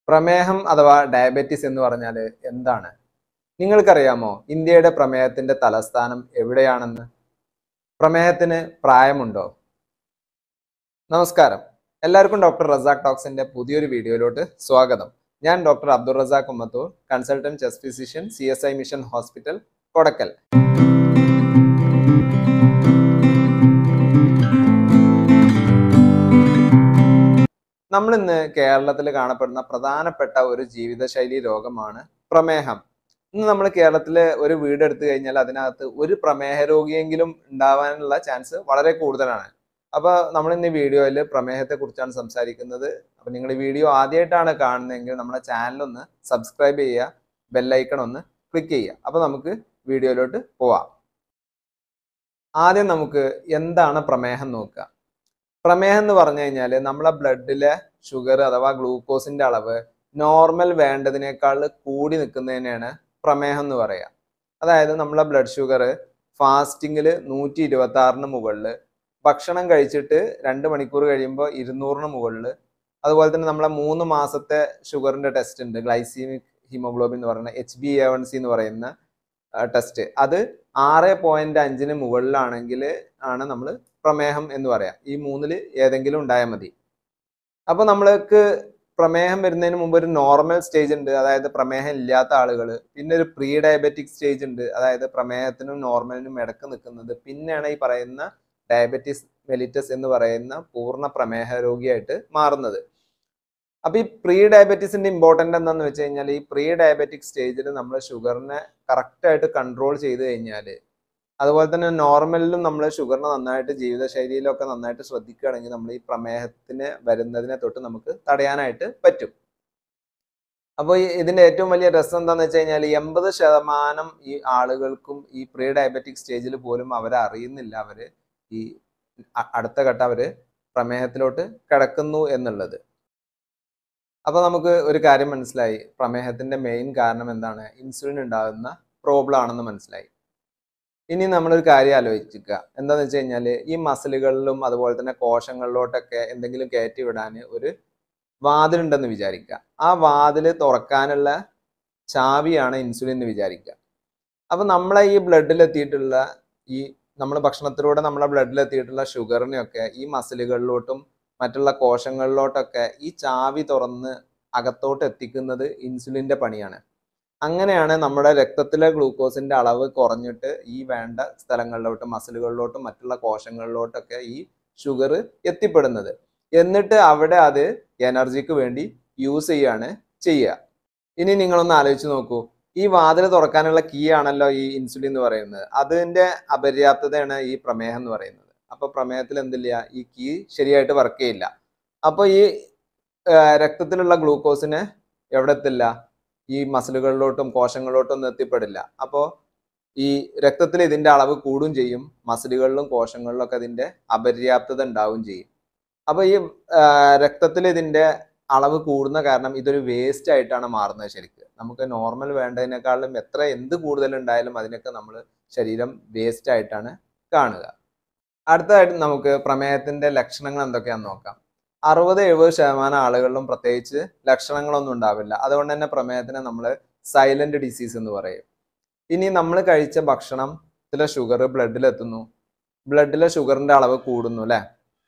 പ്രമേഹം അഥവാ ഡയബറ്റിസ് എന്ന് പറഞ്ഞാൽ എന്താണ് നിങ്ങൾക്കറിയാമോ ഇന്ത്യയുടെ പ്രമേഹത്തിന്റെ തലസ്ഥാനം എവിടെയാണെന്ന് പ്രമേഹത്തിന് പ്രായമുണ്ടോ നമസ്കാരം എല്ലാവർക്കും ഡോക്ടർ റസാഖ് ടോക്സിന്റെ പുതിയൊരു വീഡിയോയിലോട്ട് സ്വാഗതം ഞാൻ doctor Abdul Razak Ummathur consultant chest physician C S I mission hospital Kodakkal നമ്മൾ ഇന്ന് കേരളത്തിൽ കാണപ്പെടുന്ന പ്രധാനപ്പെട്ട ഒരു ജീവിതശൈലി രോഗമാണ് പ്രമേഹം ഇന്ന് നമ്മൾ കേരളത്തിൽ ഒരു വീട് എടുത്തു കഴിഞ്ഞാൽ അതിനകത്ത് ഒരു പ്രമേഹ രോഗിയെങ്കിലും ഉണ്ടാവാനുള്ള ചാൻസ് വളരെ കൂടുതലാണ് അപ്പൊ നമ്മൾ ഇന്ന് ഈ വീഡിയോയിൽ പ്രമേഹത്തെ കുറിച്ചാണ് സംസാരിക്കുന്നത് അപ്പൊ നിങ്ങൾ ഈ വീഡിയോ ആദ്യമായിട്ടാണ് കാണുന്നതെങ്കിൽ നമ്മുടെ ചാനൽ ഒന്ന് സബ്സ്ക്രൈബ് ചെയ്യുക ബെല്ലൈക്കൺ ഒന്ന് ക്ലിക്ക് ചെയ്യുക അപ്പൊ നമുക്ക് വീഡിയോയിലോട്ട് പോവാം ആദ്യം നമുക്ക് എന്താണ് പ്രമേഹം നോക്കുക പ്രമേഹം എന്ന് പറഞ്ഞു കഴിഞ്ഞാൽ നമ്മളെ ബ്ലഡിലെ ഷുഗർ അഥവാ ഗ്ലൂക്കോസിന്റെ അളവ് നോർമൽ വേണ്ടതിനേക്കാൾ കൂടി നിൽക്കുന്നതിനെയാണ് പ്രമേഹം എന്ന് പറയുക അതായത് നമ്മളെ ബ്ലഡ് ഷുഗർ ഫാസ്റ്റിങ്ങിൽ നൂറ്റി ഇരുപത്തി ആറിന് മുകളിൽ ഭക്ഷണം കഴിച്ചിട്ട് രണ്ട് മണിക്കൂർ കഴിയുമ്പോൾ ഇരുന്നൂറിന് മുകളിൽ അതുപോലെ തന്നെ നമ്മളെ മൂന്ന് മാസത്തെ ഷുഗറിന്റെ ടെസ്റ്റ് ഉണ്ട് ഗ്ലൈസീമിക് ഹീമോഗ്ലോബിൻ എന്ന് പറയുന്ന H B A one C എന്ന് പറയുന്ന ടെസ്റ്റ് അത് ആറ് പോയിന്റ് അഞ്ചിന് മുകളിലാണെങ്കിൽ ആണ് നമ്മൾ പ്രമേഹം എന്ന് പറയാം ഈ മൂന്നിൽ ഏതെങ്കിലും ഉണ്ടായാൽ മതി അപ്പൊ നമ്മൾക്ക് പ്രമേഹം വരുന്നതിന് മുമ്പ് ഒരു നോർമൽ സ്റ്റേജ് ഉണ്ട് അതായത് പ്രമേഹം ഇല്ലാത്ത ആളുകൾ പിന്നെ ഒരു പ്രീ ഡയബറ്റിക് സ്റ്റേജ് ഉണ്ട് അതായത് പ്രമേഹത്തിനും നോർമലിനും ഇടക്ക് നിൽക്കുന്നത് പിന്നെയാണ് ഈ പറയുന്ന ഡയബറ്റിസ് മെലിറ്റസ് എന്ന് പറയുന്ന പൂർണ്ണ പ്രമേഹ രോഗിയായിട്ട് മാറുന്നത് അപ്പൊ ഈ പ്രീ ഡയബറ്റീസിന്റെ ഇമ്പോർട്ടന്റ് എന്താന്ന് വെച്ച് കഴിഞ്ഞാൽ ഈ പ്രീ ഡയബറ്റിക് സ്റ്റേജിൽ നമ്മൾ ഷുഗറിനെ കറക്റ്റ് ആയിട്ട് കൺട്രോൾ ചെയ്ത് കഴിഞ്ഞാൽ അതുപോലെ തന്നെ നോർമലിലും നമ്മൾ ഷുഗറിനെ നന്നായിട്ട് ജീവിതശൈലിയിലൊക്കെ നന്നായിട്ട് ശ്രദ്ധിക്കുകയാണെങ്കിൽ നമ്മൾ ഈ പ്രമേഹത്തിന് വരുന്നതിനെ തൊട്ട് നമുക്ക് തടയാനായിട്ട് പറ്റും അപ്പോൾ ഇതിന്റെ ഏറ്റവും വലിയ രസം എന്താന്ന് വെച്ച് കഴിഞ്ഞാൽ എൺപത് ശതമാനം ഈ ആളുകൾക്കും ഈ പ്രീ ഡയബറ്റിക് സ്റ്റേജിൽ പോലും അവരെ അറിയുന്നില്ല അവര് ഈ അ- അടുത്ത ഘട്ടം അവര് പ്രമേഹത്തിലോട്ട് കിടക്കുന്നു എന്നുള്ളത് അപ്പൊ നമുക്ക് ഒരു കാര്യം മനസ്സിലായി പ്രമേഹത്തിന്റെ മെയിൻ കാരണം എന്താണ് ഇൻസുലിൻ ഉണ്ടാകുന്ന പ്രോബ്ലം ആണെന്ന് മനസ്സിലായി ഇനി നമ്മളൊരു കാര്യം ആലോചിക്കുക എന്താന്ന് വെച്ച് കഴിഞ്ഞാൽ ഈ മസിലുകളിലും അതുപോലെ തന്നെ കോശങ്ങളിലോട്ടൊക്കെ എന്തെങ്കിലും കയറ്റി വിടാൻ ഒരു വാതിലുണ്ടെന്ന് വിചാരിക്കുക ആ വാതിൽ തുറക്കാനുള്ള ചാവിയാണ് ഇൻസുലിൻ എന്ന് വിചാരിക്കുക അപ്പൊ നമ്മളെ ഈ ബ്ലഡിൽ എത്തിയിട്ടുള്ള ഈ നമ്മൾ ഭക്ഷണത്തിലൂടെ നമ്മളെ ബ്ലഡിൽ എത്തിയിട്ടുള്ള ഷുഗറിനെയൊക്കെ ഈ മസിലുകളിലോട്ടും മറ്റുള്ള കോശങ്ങളിലോട്ടൊക്കെ ഈ ചാവി തുറന്ന് അകത്തോട്ട് എത്തിക്കുന്നത് ഇൻസുലിന്റെ പണിയാണ് അങ്ങനെയാണ് നമ്മുടെ രക്തത്തിലെ ഗ്ലൂക്കോസിന്റെ അളവ് കുറഞ്ഞിട്ട് ഈ വേണ്ട സ്ഥലങ്ങളിലോട്ടും മസിലുകളിലോട്ടും മറ്റുള്ള കോശങ്ങളിലോട്ടൊക്കെ ഈ ഷുഗർ എത്തിപ്പെടുന്നത് എന്നിട്ട് അവിടെ അത് എനർജിക്ക് വേണ്ടി യൂസ് ചെയ്യാണ് ചെയ്യുക ഇനി നിങ്ങളൊന്ന് ആലോചിച്ച് നോക്കൂ ഈ വാതിൽ തുറക്കാനുള്ള കീ ആണല്ലോ ഈ ഇൻസുലിൻ എന്ന് പറയുന്നത് അതിന്റെ അപര്യാപ്തതയാണ് ഈ പ്രമേഹം എന്ന് പറയുന്നത് അപ്പൊ പ്രമേഹത്തിൽ എന്തില്ല ഈ കീ ശരിയായിട്ട് വർക്ക് ചെയ്യില്ല അപ്പൊ ഈ ആ, രക്തത്തിലുള്ള ഗ്ലൂക്കോസിന് എവിടെ എത്തില്ല ഈ മസിലുകളിലോട്ടും കോശങ്ങളിലോട്ടും ഒന്നും എത്തിപ്പെടില്ല അപ്പോൾ ഈ രക്തത്തിൽ ഇതിന്റെ അളവ് കൂടും ചെയ്യും മസിലുകളിലും കോശങ്ങളിലും ഒക്കെ അതിന്റെ അപര്യാപ്തത ഉണ്ടാവും ചെയ്യും അപ്പൊ ഈ രക്തത്തിൽ ഇതിന്റെ അളവ് കൂടുന്ന കാരണം ഇതൊരു വേസ്റ്റ് ആയിട്ടാണ് മാറുന്നത് ശരിക്ക് നമുക്ക് നോർമൽ വേണ്ടതിനേക്കാളും എത്ര എന്ത് കൂടുതൽ ഉണ്ടായാലും അതിനൊക്കെ നമ്മൾ ശരീരം വേസ്റ്റ് ആയിട്ടാണ് കാണുക അടുത്തതായിട്ട് നമുക്ക് പ്രമേഹത്തിന്റെ ലക്ഷണങ്ങൾ എന്തൊക്കെയാണെന്ന് നോക്കാം അറുപത് എഴുപത് ശതമാനം ആളുകളിലും പ്രത്യേകിച്ച് ലക്ഷണങ്ങളൊന്നും ഉണ്ടാവില്ല അതുകൊണ്ട് തന്നെ പ്രമേഹത്തിനെ നമ്മൾ സൈലന്റ് ഡിസീസ് എന്ന് പറയും ഇനി നമ്മൾ കഴിച്ച ഭക്ഷണത്തിലെ ഷുഗർ ബ്ലഡിലെത്തുന്നു ബ്ലഡിലെ ഷുഗറിന്റെ അളവ് കൂടുന്നു അല്ലെ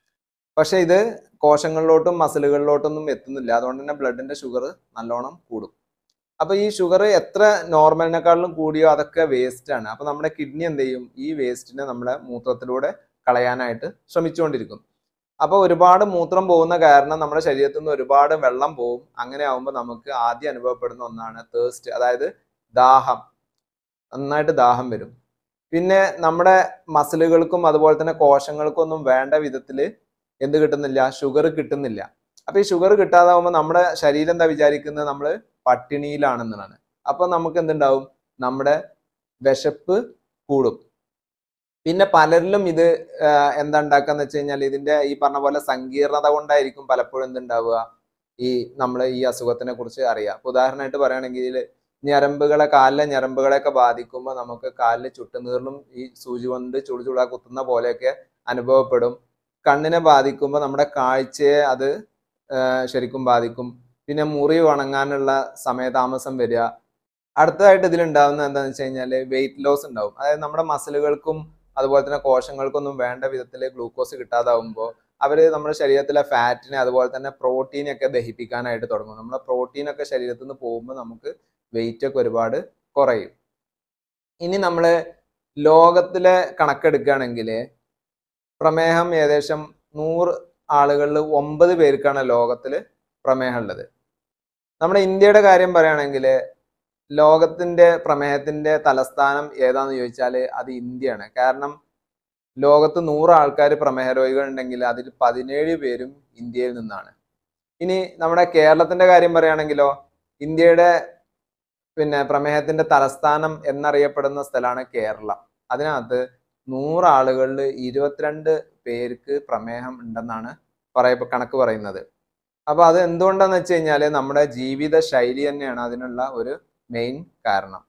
പക്ഷെ ഇത് കോശങ്ങളിലോട്ടും മസിലുകളിലോട്ടൊന്നും എത്തുന്നില്ല അതുകൊണ്ട് തന്നെ ബ്ലഡിന്റെ ഷുഗർ നല്ലോണം കൂടും അപ്പൊ ഈ ഷുഗർ എത്ര നോർമലിനെക്കാളും കൂടിയോ അതൊക്കെ വേസ്റ്റ് ആണ് അപ്പൊ നമ്മുടെ കിഡ്നി എന്ത് ചെയ്യും ഈ വേസ്റ്റിനെ നമ്മുടെ മൂത്രത്തിലൂടെ കളയാനായിട്ട് ശ്രമിച്ചുകൊണ്ടിരിക്കും അപ്പൊ ഒരുപാട് മൂത്രം പോകുന്ന കാരണം നമ്മുടെ ശരീരത്തിൽ നിന്ന് ഒരുപാട് വെള്ളം പോകും അങ്ങനെ ആവുമ്പോൾ നമുക്ക് ആദ്യം അനുഭവപ്പെടുന്ന ഒന്നാണ് തേഴ്സ്റ്റ് അതായത് ദാഹം നന്നായിട്ട് ദാഹം വരും പിന്നെ നമ്മുടെ മസിലുകൾക്കും അതുപോലെ തന്നെ കോശങ്ങൾക്കും ഒന്നും വേണ്ട വിധത്തിൽ എന്ത് കിട്ടുന്നില്ല ഷുഗർ കിട്ടുന്നില്ല അപ്പൊ ഈ ഷുഗർ കിട്ടാതാവുമ്പോൾ നമ്മുടെ ശരീരം എന്താ വിചാരിക്കുന്നത് നമ്മൾ പട്ടിണിയിലാണെന്നാണ് അപ്പൊ നമുക്ക് എന്തുണ്ടാവും നമ്മുടെ വിശപ്പ് കൂടും പിന്നെ പലരിലും ഇത് ആഹ് എന്താ ഉണ്ടാക്കാന്ന് വെച്ച് കഴിഞ്ഞാൽ ഇതിന്റെ ഈ പറഞ്ഞ പോലെ സങ്കീർണത കൊണ്ടായിരിക്കും പലപ്പോഴും എന്തുണ്ടാവുക ഈ നമ്മൾ ഈ അസുഖത്തിനെ കുറിച്ച് അറിയാം ഇപ്പൊ ഉദാഹരണമായിട്ട് പറയുകയാണെങ്കിൽ ഞരമ്പുകളെ കാലിലെ ഞരമ്പുകളെയൊക്കെ ബാധിക്കുമ്പോൾ നമുക്ക് കാലിൽ ചുട്ടുനീറിലും ഈ സൂചി കൊണ്ട് ചുടു ചുടാ കുത്തുന്ന പോലെയൊക്കെ അനുഭവപ്പെടും കണ്ണിനെ ബാധിക്കുമ്പോൾ നമ്മുടെ കാഴ്ചയെ അത് ആഹ് ശരിക്കും ബാധിക്കും പിന്നെ മുറി ഉണങ്ങാനുള്ള സമയതാമസം വരിക അടുത്തതായിട്ട് ഇതിലുണ്ടാവുന്നത് എന്താണെന്ന് വെച്ച് കഴിഞ്ഞാൽ വെയിറ്റ് ലോസ് ഉണ്ടാവും അതായത് നമ്മുടെ മസിലുകൾക്കും അതുപോലെ തന്നെ കോശങ്ങൾക്കൊന്നും വേണ്ട വിധത്തിൽ ഗ്ലൂക്കോസ് കിട്ടാതാവുമ്പോൾ അവർ നമ്മുടെ ശരീരത്തിലെ ഫാറ്റിനെ അതുപോലെ തന്നെ പ്രോട്ടീനൊക്കെ ദഹിപ്പിക്കാനായിട്ട് തുടങ്ങും നമ്മുടെ പ്രോട്ടീനൊക്കെ ശരീരത്തിൽ നിന്ന് പോകുമ്പോൾ നമുക്ക് വെയിറ്റ് ഒക്കെ ഒരുപാട് കുറയും ഇനി നമ്മൾ ലോകത്തിലെ കണക്കെടുക്കുകയാണെങ്കിൽ പ്രമേഹം ഏകദേശം നൂറ് ആളുകളിൽ ഒമ്പത് പേർക്കാണ് ലോകത്തിൽ പ്രമേഹം ഉള്ളത് നമ്മുടെ ഇന്ത്യയുടെ കാര്യം പറയുകയാണെങ്കിൽ ലോകത്തിന്റെ പ്രമേഹത്തിന്റെ തലസ്ഥാനം ഏതാന്ന് ചോദിച്ചാൽ അത് ഇന്ത്യയാണ് കാരണം ലോകത്ത് നൂറ് ആൾക്കാർ പ്രമേഹ രോഗികൾ ഉണ്ടെങ്കിൽ അതിൽ പതിനേഴ് പേരും ഇന്ത്യയിൽ നിന്നാണ് ഇനി നമ്മുടെ കേരളത്തിന്റെ കാര്യം പറയുകയാണെങ്കിലോ ഇന്ത്യയുടെ പിന്നെ പ്രമേഹത്തിന്റെ തലസ്ഥാനം എന്നറിയപ്പെടുന്ന സ്ഥലമാണ് കേരളം അതിനകത്ത് നൂറ് ആളുകളിൽ ഇരുപത്തിരണ്ട് പേർക്ക് പ്രമേഹം ഉണ്ടെന്നാണ് പറയ കണക്ക് പറയുന്നത് അപ്പൊ അത് എന്തുകൊണ്ടാന്ന് വെച്ച് കഴിഞ്ഞാൽ നമ്മുടെ ജീവിത ശൈലി തന്നെയാണ് അതിനുള്ള ഒരു മെയിൻ കാരണം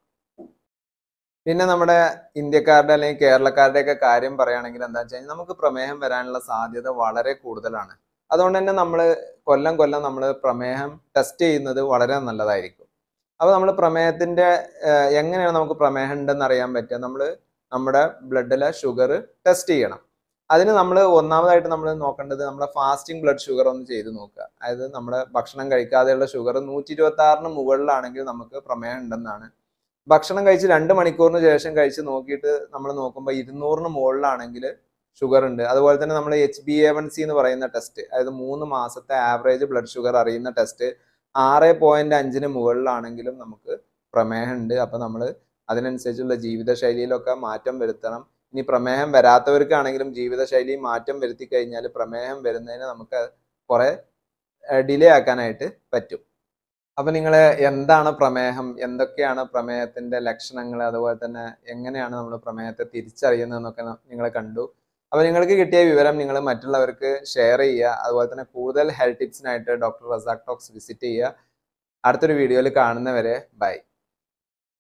പിന്നെ നമ്മുടെ ഇന്ത്യക്കാരുടെ അല്ലെങ്കിൽ കേരളക്കാരുടെ ഒക്കെ കാര്യം പറയുകയാണെങ്കിൽ എന്താ വെച്ച് കഴിഞ്ഞാൽ നമുക്ക് പ്രമേഹം വരാനുള്ള സാധ്യത വളരെ കൂടുതലാണ് അതുകൊണ്ട് തന്നെ നമ്മൾ കൊല്ലം കൊല്ലം നമ്മൾ പ്രമേഹം ടെസ്റ്റ് ചെയ്യുന്നത് വളരെ നല്ലതായിരിക്കും അപ്പോൾ നമ്മൾ പ്രമേഹത്തിന്റെ ഏഹ്, എങ്ങനെയാണ് നമുക്ക് പ്രമേഹം ഉണ്ടെന്ന് അറിയാൻ പറ്റുക നമ്മൾ നമ്മുടെ ബ്ലഡിലെ ഷുഗർ ടെസ്റ്റ് ചെയ്യണം അതിന് നമ്മൾ ഒന്നാമതായിട്ട് നമ്മൾ നോക്കേണ്ടത് നമ്മുടെ ഫാസ്റ്റിംഗ് ബ്ലഡ് ഷുഗർ ഒന്ന് ചെയ്ത് നോക്കുക അതായത് നമ്മുടെ ഭക്ഷണം കഴിക്കാതെയുള്ള ഷുഗർ നൂറ്റി ഇരുപത്തി ആറിന് മുകളിലാണെങ്കിൽ നമുക്ക് പ്രമേഹം ഉണ്ടെന്നാണ് ഭക്ഷണം കഴിച്ച് രണ്ട് മണിക്കൂറിന് ശേഷം കഴിച്ച് നോക്കിയിട്ട് നമ്മൾ നോക്കുമ്പോൾ ഇരുന്നൂറിന് മുകളിലാണെങ്കിൽ ഷുഗർ ഉണ്ട് അതുപോലെ തന്നെ നമ്മൾ H B A one C എന്ന് പറയുന്ന ടെസ്റ്റ് അതായത് മൂന്ന് മാസത്തെ ആവറേജ് ബ്ലഡ് ഷുഗർ അറിയുന്ന ടെസ്റ്റ് ആറ് പോയിന്റ് അഞ്ചിന് മുകളിലാണെങ്കിലും നമുക്ക് പ്രമേഹം ഉണ്ട് അപ്പൊ നമ്മൾ അതിനനുസരിച്ചുള്ള ജീവിതശൈലിയിലൊക്കെ മാറ്റം വരുത്തണം ഇനി പ്രമേഹം വരാത്തവർക്കാണെങ്കിലും ജീവിതശൈലി മാറ്റം വരുത്തി കഴിഞ്ഞാൽ പ്രമേഹം വരുന്നതിന് നമുക്ക് കുറെ ഡിലേ ആക്കാനായിട്ട് പറ്റും അപ്പൊ നിങ്ങൾ എന്താണ് പ്രമേഹം എന്തൊക്കെയാണ് പ്രമേഹത്തിന്റെ ലക്ഷണങ്ങൾ അതുപോലെ തന്നെ എങ്ങനെയാണ് നമ്മൾ പ്രമേഹത്തെ തിരിച്ചറിയുന്നതെന്നൊക്കെ നിങ്ങൾ കണ്ടു അപ്പൊ നിങ്ങൾക്ക് കിട്ടിയ വിവരം നിങ്ങൾ മറ്റുള്ളവർക്ക് ഷെയർ ചെയ്യുക അതുപോലെ തന്നെ കൂടുതൽ ഹെൽത്ത് ടിപ്സിനായിട്ട് ഡോക്ടർ റസാഖ് ടോക്സ് വിസിറ്റ് ചെയ്യുക അടുത്തൊരു വീഡിയോയിൽ കാണുന്നവരെ ബൈ